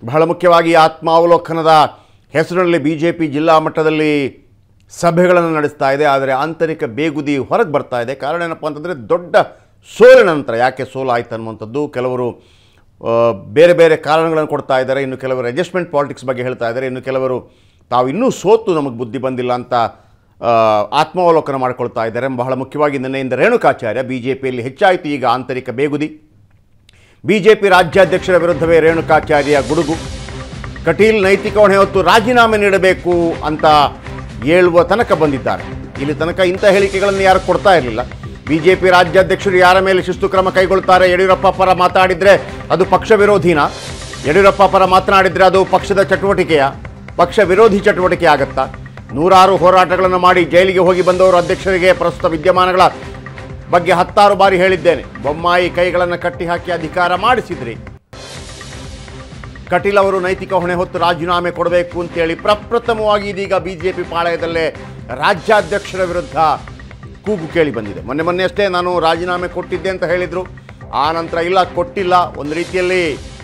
ಬಹಳ ಮುಖ್ಯವಾಗಿ ಆತ್ಮಾವಲೋಕನದ ಹೆಸರಿನಲ್ಲಿ ಬಿ ಜೆ ಪಿ ಜಿಲ್ಲಾ ಮಟ್ಟದಲ್ಲಿ ಸಭೆಗಳನ್ನು ನಡೆಸ್ತಾ ಇದೆ ಆದರೆ ಆಂತರಿಕ ಬೇಗುದಿ ಹೊರಗೆ ಬರ್ತಾ ಇದೆ ಕಾರಣ ಏನಪ್ಪ ಅಂತಂದರೆ ದೊಡ್ಡ ಸೋಲಿನ ನಂತರ ಯಾಕೆ ಸೋಲಾಯ್ತು ಅನ್ನುವಂಥದ್ದು ಕೆಲವರು ಆ, ಬೇರೆ ಬೇರೆ ಕಾರಣಗಳನ್ನು ಕೊಡ್ತಾ ಇದ್ದಾರೆ ಇನ್ನು ಕೆಲವರು ಅಡ್ಜಸ್ಟ್ಮೆಂಟ್ ಪಾಲಿಟಿಕ್ಸ್ ಬಗ್ಗೆ ಹೇಳ್ತಾ ಇದ್ದಾರೆ ಇನ್ನು ಕೆಲವರು ತಾವು ಇನ್ನೂ ಸೋತು ನಮಗೆ ಬುದ್ಧಿ ಬಂದಿಲ್ಲ ಅಂತ ಆ, ಆತ್ಮಾವಲೋಕನ ಮಾಡ್ಕೊಳ್ತಾ ಇದ್ದಾರೆ ಬಹಳ ಮುಖ್ಯವಾಗಿ ನಿನ್ನೆಯಿಂದ ರೇಣುಕಾಚಾರ್ಯ ಬಿ ಜೆ ಪಿಯಲ್ಲಿ ಹೆಚ್ಚಾಯಿತು ಈಗ ಆಂತರಿಕ ಬೇಗುದಿ ಬಿ ಜೆ ಪಿ ರಾಜ್ಯಾಧ್ಯಕ್ಷರ ವಿರುದ್ಧವೇ ರೇಣುಕಾಚಾರ್ಯ ಗುಡುಗು ಕಟೀಲ್ ನೈತಿಕ ಹೊಣೆ ಹೊತ್ತು ರಾಜೀನಾಮೆ ನೀಡಬೇಕು ಅಂತ ಹೇಳುವ ತನಕ ಬಂದಿದ್ದಾರೆ ಇಲ್ಲಿ ತನಕ ಇಂಥ ಹೇಳಿಕೆಗಳನ್ನು ಯಾರು ಕೊಡ್ತಾ ಇರಲಿಲ್ಲ ಬಿಜೆಪಿ ರಾಜ್ಯಾಧ್ಯಕ್ಷರು ಯಾರ ಮೇಲೆ ಶಿಸ್ತು ಕ್ರಮ ಕೈಗೊಳ್ತಾರೆ ಯಡಿಯೂರಪ್ಪ ಪರ ಮಾತಾಡಿದರೆ ಅದು ಪಕ್ಷ ವಿರೋಧಿನ ಯಡಿಯೂರಪ್ಪ ಪರ ಮಾತನಾಡಿದರೆ ಅದು ಪಕ್ಷದ ಚಟುವಟಿಕೆಯ ಪಕ್ಷ ವಿರೋಧಿ ಚಟುವಟಿಕೆ ಆಗತ್ತಾ ನೂರಾರು ಹೋರಾಟಗಳನ್ನು ಮಾಡಿ ಜೈಲಿಗೆ ಹೋಗಿ ಬಂದವರು ಅಧ್ಯಕ್ಷರಿಗೆ ಪ್ರಸ್ತುತ ವಿದ್ಯಮಾನಗಳ ಬಗ್ಗೆ ಹತ್ತಾರು ಬಾರಿ ಹೇಳಿದ್ದೇನೆ ಬೊಮ್ಮಾಯಿ ಕೈಗಳನ್ನು ಕಟ್ಟಿ ಹಾಕಿ ಅಧಿಕಾರ ಮಾಡಿಸಿದ್ರಿ ಕಟೀಲ್ ಅವರು ನೈತಿಕ ಹೊಣೆ ಹೊತ್ತು ರಾಜೀನಾಮೆ ಕೊಡಬೇಕು ಅಂತೇಳಿ ಪ್ರಪ್ರಥಮವಾಗಿ ಇದೀಗ ಬಿಜೆಪಿ ಪಾಳಯದಲ್ಲೇ ರಾಜ್ಯಾಧ್ಯಕ್ಷರ ವಿರುದ್ಧ ಕೂಗು ಕೇಳಿ ಬಂದಿದೆ ಮೊನ್ನೆ ಮೊನ್ನೆ ಅಷ್ಟೇ ನಾನು ರಾಜೀನಾಮೆ ಕೊಟ್ಟಿದ್ದೆ ಅಂತ ಹೇಳಿದರು ಆ ನಂತರ ಇಲ್ಲ ಕೊಟ್ಟಿಲ್ಲ ಒಂದು ರೀತಿಯಲ್ಲಿ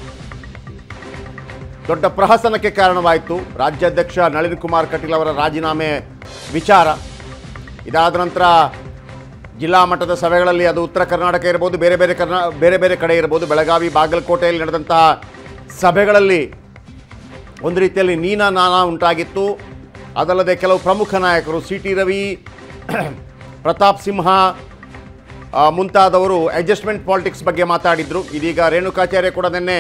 ದೊಡ್ಡ ಪ್ರಹಸನಕ್ಕೆ ಕಾರಣವಾಯಿತು ರಾಜ್ಯಾಧ್ಯಕ್ಷ ನಳಿನ್ ಕುಮಾರ್ ಕಟೀಲ್ ಅವರ ರಾಜೀನಾಮೆ ವಿಚಾರ ಇದಾದ ನಂತರ ಜಿಲ್ಲಾ ಮಟ್ಟದ ಸಭೆಗಳಲ್ಲಿ ಅದು ಉತ್ತರ ಕರ್ನಾಟಕ ಇರ್ಬೋದು ಬೇರೆ ಬೇರೆ ಕರ್ನಾ ಬೇರೆ ಬೇರೆ ಕಡೆ ಇರ್ಬೋದು ಬೆಳಗಾವಿ ಬಾಗಲಕೋಟೆಯಲ್ಲಿ ನಡೆದಂತಹ ಸಭೆಗಳಲ್ಲಿ ಒಂದು ರೀತಿಯಲ್ಲಿ ನೀನಾ ನಾನಾ ಉಂಟಾಗಿತ್ತು ಅದಲ್ಲದೆ ಕೆಲವು ಪ್ರಮುಖ ನಾಯಕರು ಸಿ ಟಿ ರವಿ ಪ್ರತಾಪ್ ಸಿಂಹ ಆ, ಮುಂತಾದವರು ಅಡ್ಜಸ್ಟ್ಮೆಂಟ್ ಪಾಲಿಟಿಕ್ಸ್ ಬಗ್ಗೆ ಮಾತಾಡಿದ್ರು ಇದೀಗ ರೇಣುಕಾಚಾರ್ಯ ಕೂಡ ನಿನ್ನೆ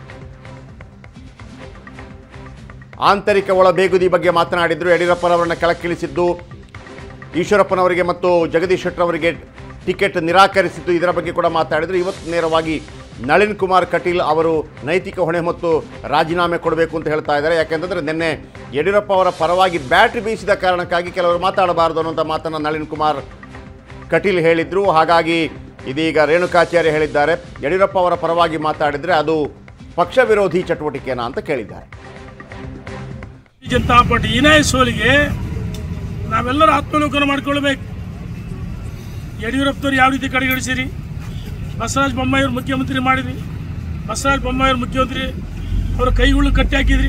ಆಂತರಿಕ ಒಳ ಬೇಗುದಿ ಬಗ್ಗೆ ಮಾತನಾಡಿದ್ರು ಯಡಿಯೂರಪ್ಪನವರನ್ನು ಕೆಳಕ್ಕಿಳಿಸಿದ್ದು ಈಶ್ವರಪ್ಪನವರಿಗೆ ಮತ್ತು ಜಗದೀಶ್ ಶೆಟ್ಟರ್ ಅವರಿಗೆ ಟಿಕೆಟ್ ನಿರಾಕರಿಸಿದ್ದು ಇದರ ಬಗ್ಗೆ ಕೂಡ ಮಾತಾಡಿದರು ಇವತ್ತು ನೇರವಾಗಿ ನಳಿನ್ ಕುಮಾರ್ ಕಟೀಲ್ ಅವರು ನೈತಿಕ ಹೊಣೆ ಮತ್ತು ರಾಜೀನಾಮೆ ಕೊಡಬೇಕು ಅಂತ ಹೇಳ್ತಾ ಇದ್ದಾರೆ ಯಾಕೆಂತಂದರೆ ನಿನ್ನೆ ಯಡಿಯೂರಪ್ಪ ಅವರ ಪರವಾಗಿ ಬ್ಯಾಟ್ರಿ ಬೀಸಿದ ಕಾರಣಕ್ಕಾಗಿ ಕೆಲವರು ಮಾತಾಡಬಾರದು ಅನ್ನುವಂಥ ಮಾತನ್ನು ನಳಿನ್ ಕುಮಾರ್ ಕಟೀಲ್ ಹೇಳಿದ್ರು ಹಾಗಾಗಿ ಇದೀಗ ರೇಣುಕಾಚಾರ್ಯ ಹೇಳಿದ್ದಾರೆ ಯಡಿಯೂರಪ್ಪ ಅವರ ಪರವಾಗಿ ಮಾತಾಡಿದರೆ ಅದು ಪಕ್ಷ ವಿರೋಧಿ ಚಟುವಟಿಕೆನಾ ಅಂತ ಕೇಳಿದ್ದಾರೆ ಭಾರತೀಯ ಜನತಾ ಪಾರ್ಟಿ ಏನೇ ಸೋಲಿಗೆ ನಾವೆಲ್ಲರೂ ಆತ್ಮಲೋಕನ ಮಾಡ್ಕೊಳ್ಬೇಕು ಯಡಿಯೂರಪ್ಪನವ್ರು ಯಾವ ರೀತಿ ಕಡೆಗಣಿಸಿರಿ ಬಸವರಾಜ ಬೊಮ್ಮಾಯಿಯವ್ರು ಮುಖ್ಯಮಂತ್ರಿ ಮಾಡಿದ್ರಿ ಬಸವರಾಜ ಬೊಮ್ಮಾಯಿಯವ್ರು ಮುಖ್ಯಮಂತ್ರಿ ಅವರ ಕೈಗಳು ಕಟ್ಟಿ ಹಾಕಿದ್ರಿ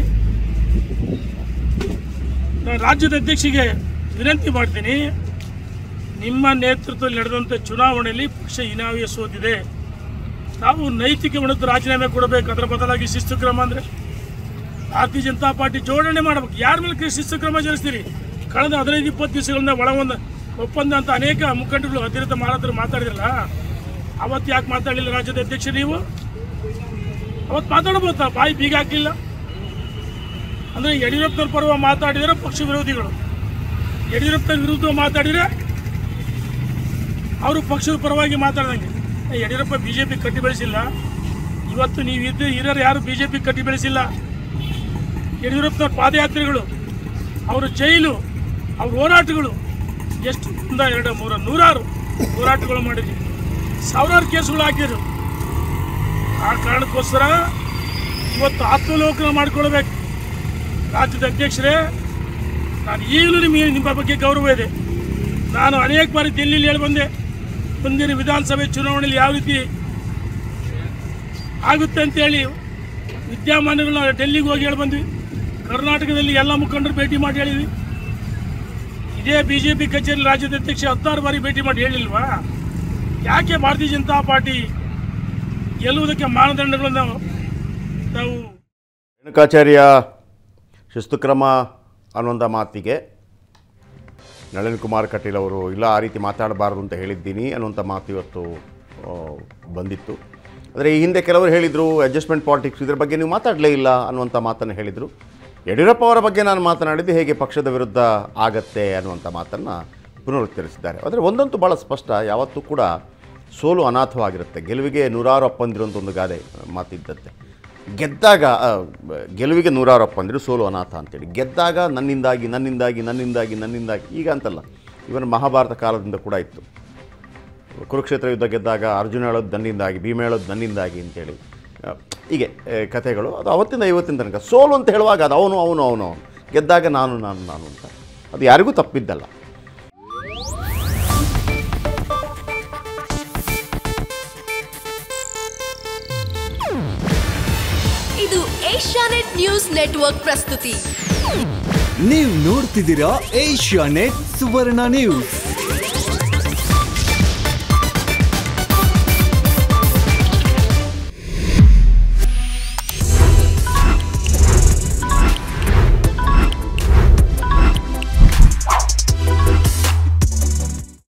ನಾನು ರಾಜ್ಯದ ಅಧ್ಯಕ್ಷಿಗೆ ವಿನಂತಿ ಮಾಡ್ತೀನಿ ನಿಮ್ಮ ನೇತೃತ್ವದಲ್ಲಿ ನಡೆದಂಥ ಚುನಾವಣೆಯಲ್ಲಿ ಪಕ್ಷ ಇನಾವಿಯ ಸೋತಿದೆ ತಾವು ನೈತಿಕ ಉನ್ನತ ರಾಜೀನಾಮೆ ಕೊಡಬೇಕು ಅದರ ಬದಲಾಗಿ ಶಿಸ್ತು ಕ್ರಮ ಅಂದರೆ ಭಾರತೀಯ ಜನತಾ ಪಾರ್ಟಿ ಜೋಡಣೆ ಮಾಡಬೇಕು ಯಾರ ಮೇಲೆ ಕೈ ಶಿಸ್ತು ಕ್ರಮ ಜರುಗಿಸ್ತೀರಿ ಕಳೆದ ಹದಿನೈದು ಇಪ್ಪತ್ತು ದಿವಸಗಳಿಂದ ಒಳ ಒಂದು ಒಪ್ಪಂದ ಅಂತ ಅನೇಕ ಮುಖಂಡರು ಅಧಿರತ ಮಾರಾಟರು ಮಾತಾಡಿದ್ರಲ್ಲ ಅವತ್ತು ಯಾಕೆ ಮಾತಾಡಲಿಲ್ಲ ರಾಜ್ಯದ ಅಧ್ಯಕ್ಷ ನೀವು ಅವತ್ತು ಮಾತಾಡ್ಬೋದಾ ಬಾಯಿ ಬೀಗ ಹಾಕಲಿಲ್ಲ ಅಂದರೆ ಯಡಿಯೂರಪ್ಪನವ್ರ ಪರವ ಮಾತಾಡಿದರೆ ಪಕ್ಷ ವಿರೋಧಿಗಳು ಯಡಿಯೂರಪ್ಪನ ವಿರುದ್ಧ ಮಾತಾಡಿದರೆ ಅವರು ಪಕ್ಷದ ಪರವಾಗಿ ಮಾತಾಡ್ದಂಗೆ ಏ, ಯಡಿಯೂರಪ್ಪ ಬಿ ಜೆ ಪಿ ಕಟ್ಟಿ ಬೆಳೆಸಿಲ್ಲ ಇವತ್ತು ನೀವು ಇದ್ದು ಹಿರಿಯರು ಯಾರು ಬಿ ಜೆ ಪಿ ಕಟ್ಟಿ ಬೆಳೆಸಿಲ್ಲ ಯಡಿಯೂರಪ್ಪನವ್ರ ಪಾದಯಾತ್ರೆಗಳು ಅವರ ಜೈಲು ಅವ್ರ ಹೋರಾಟಗಳು ಎಷ್ಟು ಒಂದ ಎರಡು ಮೂರ ನೂರಾರು ಹೋರಾಟಗಳು ಮಾಡಿದ್ವಿ ಸಾವಿರಾರು ಕೇಸುಗಳು ಹಾಕಿದ್ರು ಆ ಕಾರಣಕ್ಕೋಸ್ಕರ ಇವತ್ತು ಆತ್ಮಲೋಕನ ಮಾಡ್ಕೊಳ್ಬೇಕು ರಾಜ್ಯದ ಅಧ್ಯಕ್ಷರೇ ನಾನು ಈಗಲೂ ನಿಮಗೆ ನಿಮ್ಮ ಬಗ್ಗೆ ಗೌರವ ಇದೆ ನಾನು ಅನೇಕ ಬಾರಿ ದಿಲ್ಲಿಲಿ ಹೇಳಿ ಬಂದೆ ಮುಂದಿನ ವಿಧಾನಸಭೆ ಚುನಾವಣೆಯಲ್ಲಿ ಯಾವ ರೀತಿ ಆಗುತ್ತೆ ಅಂತೇಳಿ ವಿದ್ಯಮಾನಗಳನ್ನ ಡೆಲ್ಲಿಗೆ ಹೋಗಿ ಹೇಳಿ ಬಂದ್ವಿ ಕರ್ನಾಟಕದಲ್ಲಿ ಎಲ್ಲ ಮುಖಂಡರು ಭೇಟಿ ಮಾಡಿ ಹೇಳಿದ್ವಿ ಇದೇ ಬಿ ಜೆ ಪಿ ಕಚೇರಿ ರಾಜ್ಯದ ಅಧ್ಯಕ್ಷ ಹತ್ತಾರು ಬಾರಿ ಭೇಟಿ ಮಾಡಿ ಹೇಳಿಲ್ವಾ ಯಾಕೆ ಭಾರತೀಯ ಜನತಾ ಪಾರ್ಟಿ ಗೆಲ್ಲುವುದಕ್ಕೆ ಮಾನದಂಡಗಳನ್ನು ನಾವು ರೇಣುಕಾಚಾರ್ಯ ಶಿಸ್ತು ಕ್ರಮ ಅನ್ನುವಂಥ ಮಾತಿಗೆ ನಳಿನ್ ಕುಮಾರ್ ಕಟೀಲ್ ಅವರು ಇಲ್ಲ ಆ ರೀತಿ ಮಾತಾಡಬಾರ್ದು ಅಂತ ಹೇಳಿದ್ದೀನಿ ಅನ್ನುವಂಥ ಮಾತು ಇವತ್ತು ಆ, ಬಂದಿತ್ತು ಆದರೆ ಈ ಹಿಂದೆ ಕೆಲವರು ಹೇಳಿದರು ಅಡ್ಜಸ್ಟ್ಮೆಂಟ್ ಪಾಲಿಟಿಕ್ಸ್ ಇದ್ರ ಬಗ್ಗೆ ನೀವು ಮಾತಾಡಲೇ ಇಲ್ಲ ಅನ್ನುವಂಥ ಮಾತನ್ನು ಹೇಳಿದರು ಯಡಿಯೂರಪ್ಪ ಅವರ ಬಗ್ಗೆ ನಾನು ಮಾತನಾಡಿದ್ದು ಹೇಗೆ ಪಕ್ಷದ ವಿರುದ್ಧ ಆಗತ್ತೆ ಅನ್ನುವಂಥ ಮಾತನ್ನು ಪುನರುಚ್ಚರಿಸಿದ್ದಾರೆ ಆದರೆ ಒಂದಂತೂ ಭಾಳ ಸ್ಪಷ್ಟ ಯಾವತ್ತೂ ಕೂಡ ಸೋಲು ಅನಾಥವಾಗಿರುತ್ತೆ ಗೆಲುವಿಗೆ ನೂರಾರು ಅಪ್ಪಂದಿರು ಅಂತ ಒಂದು ಗಾದೆ ಮಾತಿದ್ದಂತೆ ಗೆದ್ದಾಗ ಆ, ಗೆಲುವಿಗೆ ನೂರಾರು ಅಪ್ಪಂದಿರು ಸೋಲು ಅನಾಥ ಅಂತೇಳಿ ಗೆದ್ದಾಗ ನನ್ನಿಂದಾಗಿ ನನ್ನಿಂದಾಗಿ ನನ್ನಿಂದಾಗಿ ನನ್ನಿಂದಾಗಿ ಈಗ ಅಂತಲ್ಲ ಇವನ್ ಮಹಾಭಾರತ ಕಾಲದಿಂದ ಕೂಡ ಇತ್ತು ಕುರುಕ್ಷೇತ್ರ ಯುದ್ಧ ಗೆದ್ದಾಗ ಅರ್ಜುನ ಹೇಳೋದು ನನ್ನಿಂದಾಗಿ ಭೀಮ ಹೇಳೋದು ನನ್ನಿಂದಾಗಿ ಅಂತೇಳಿ ಆ, ಹೀಗೆ ಆ, ಕಥೆಗಳು ಅದು ಅವತ್ತಿಂದ ಇವತ್ತಿನ ತನಕ ಸೋಲು ಅಂತ ಹೇಳುವಾಗ ಅದು ಅವನು ಅವನು ಅವನು ಅವನು ಗೆದ್ದಾಗ ನಾನು ನಾನು ನಾನು ಅಂತ ಅದು ಯಾರಿಗೂ ತಪ್ಪಿದ್ದಲ್ಲ ಇದು ಏಷ್ಯಾನೆಟ್ ಏಷ್ಯಾನೆಟ್ ನ್ಯೂಸ್ ನೆಟ್ವರ್ಕ್ ಪ್ರಸ್ತುತಿ ನೀವು ನೋಡ್ತಿದ್ದೀರಾ ಏಷ್ಯಾ ನೆಟ್ ಸುವರ್ಣ ನ್ಯೂಸ್